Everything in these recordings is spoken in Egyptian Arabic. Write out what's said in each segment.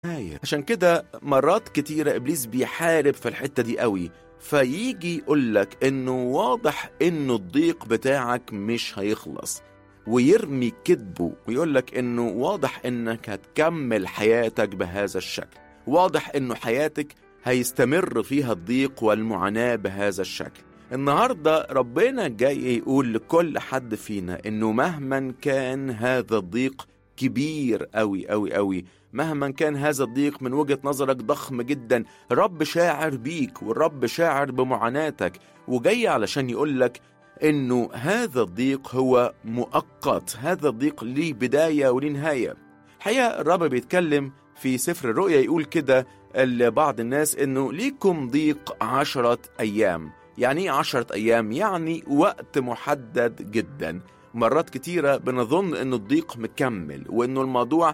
نهاية عشان كده مرات كتيرة إبليس بيحارب في الحتة دي قوي فيجي يقولك إنه واضح إنه الضيق بتاعك مش هيخلص ويرمي كذبه ويقولك إنه واضح إنك هتكمل حياتك بهذا الشكل واضح إنه حياتك هيستمر فيها الضيق والمعاناة بهذا الشكل النهاردة ربنا جاي يقول لكل حد فينا إنه مهما كان هذا الضيق كبير أوي أوي أوي مهما كان هذا الضيق من وجهة نظرك ضخم جدا رب شاعر بيك والرب شاعر بمعاناتك وجاي علشان يقولك إنه هذا الضيق هو مؤقت هذا الضيق ليه بداية وليه نهاية الحقيقة الرب بيتكلم في سفر الرؤيا يقول كده لبعض الناس إنه ليكم ضيق عشرة أيام يعني ايه عشرة أيام؟ يعني وقت محدد جدا مرات كتيرة بنظن إنه الضيق مكمل وإنه الموضوع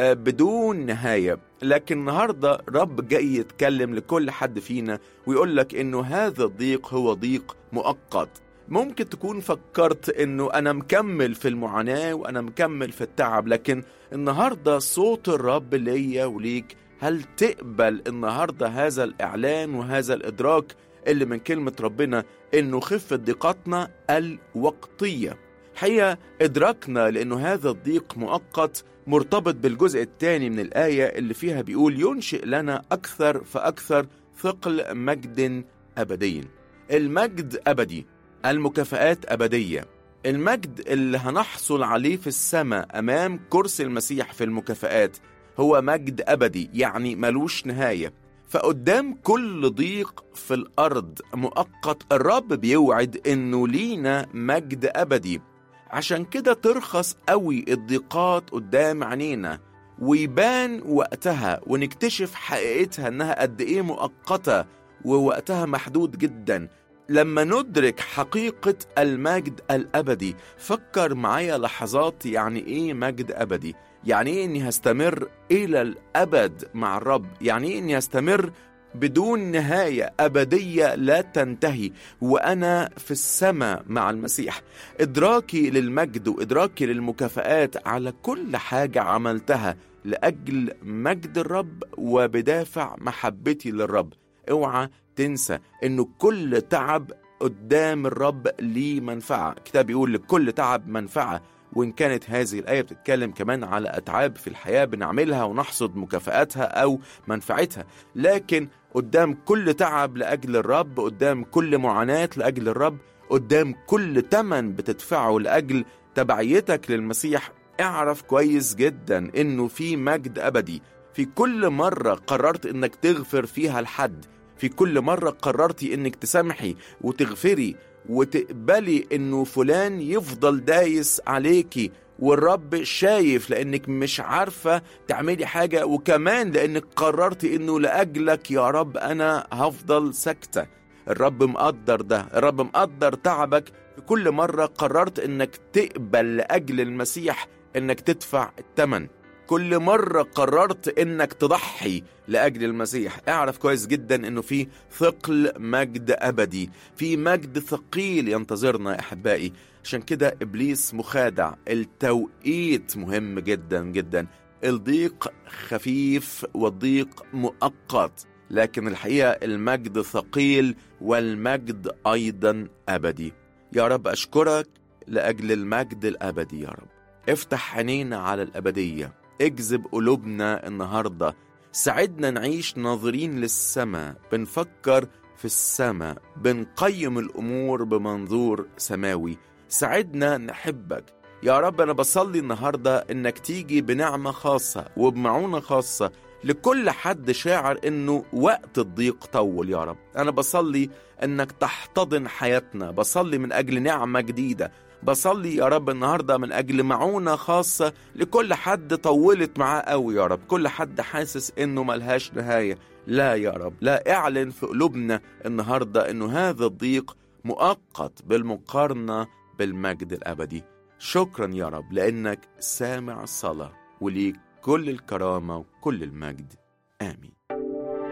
بدون نهاية لكن النهاردة رب جاي يتكلم لكل حد فينا ويقول لك إنه هذا الضيق هو ضيق مؤقت ممكن تكون فكرت إنه أنا مكمل في المعاناة وأنا مكمل في التعب لكن النهاردة صوت الرب ليا وليك هل تقبل النهاردة هذا الإعلان وهذا الإدراك اللي من كلمة ربنا إنه خفة ضيقتنا الوقتية حقيقة إدراكنا لأنه هذا الضيق مؤقت مرتبط بالجزء الثاني من الآية اللي فيها بيقول ينشئ لنا أكثر فأكثر ثقل مجد أبدي المجد أبدي المكافآت أبدية المجد اللي هنحصل عليه في السماء أمام كرسي المسيح في المكافآت هو مجد أبدي يعني ملوش نهاية فقدام كل ضيق في الأرض مؤقت الرب بيوعد إنه لينا مجد أبدي عشان كده ترخص قوي الضيقات قدام عينينا ويبان وقتها ونكتشف حقيقتها إنها قد إيه مؤقتة ووقتها محدود جدا لما ندرك حقيقة المجد الأبدي فكر معايا لحظات يعني إيه مجد أبدي يعني إيه إني هستمر إلى الأبد مع الرب يعني إيه إني هستمر بدون نهاية أبدية لا تنتهي وأنا في السماء مع المسيح إدراكي للمجد وإدراكي للمكافآت على كل حاجة عملتها لأجل مجد الرب وبدافع محبتي للرب اوعى تنسى انه كل تعب قدام الرب ليه منفعة الكتاب بيقول لكل تعب منفعة وإن كانت هذه الآية بتتكلم كمان على أتعاب في الحياة بنعملها ونحصد مكافآتها أو منفعتها لكن قدام كل تعب لأجل الرب قدام كل معاناة لأجل الرب قدام كل تمن بتدفعه لأجل تبعيتك للمسيح اعرف كويس جدا إنه في مجد أبدي في كل مرة قررت إنك تغفر فيها لحد في كل مرة قررتي إنك تسامحي وتغفري وتقبلي إنه فلان يفضل دايس عليكي والرب شايف لأنك مش عارفة تعملي حاجة وكمان لأنك قررتي إنه لأجلك يا رب أنا هفضل ساكتة الرب مقدر ده الرب مقدر تعبك في كل مرة قررت إنك تقبل لأجل المسيح إنك تدفع الثمن كل مرة قررت انك تضحي لأجل المسيح اعرف كويس جدا انه في ثقل مجد ابدي في مجد ثقيل ينتظرنا يا احبائي عشان كده ابليس مخادع التوقيت مهم جدا جدا الضيق خفيف والضيق مؤقت لكن الحقيقة المجد ثقيل والمجد أيضا أبدي يا رب أشكرك لأجل المجد الأبدي يا رب افتح عينينا على الأبدية اجذب قلوبنا النهاردة ساعدنا نعيش ناظرين للسماء بنفكر في السماء بنقيم الأمور بمنظور سماوي ساعدنا نحبك يا رب أنا بصلي النهاردة إنك تيجي بنعمة خاصة وبمعونة خاصة لكل حد شاعر إنه وقت الضيق طول يا رب أنا بصلي إنك تحتضن حياتنا بصلي من أجل نعمة جديدة بصلي يا رب النهاردة من أجل معونة خاصة لكل حد طولت معاه قوي يا رب كل حد حاسس إنه ملهاش نهاية لا يا رب لا اعلن في قلوبنا النهاردة إنه هذا الضيق مؤقت بالمقارنة بالمجد الأبدي شكرا يا رب لأنك سامع الصلاة وليك كل الكرامة وكل المجد آمين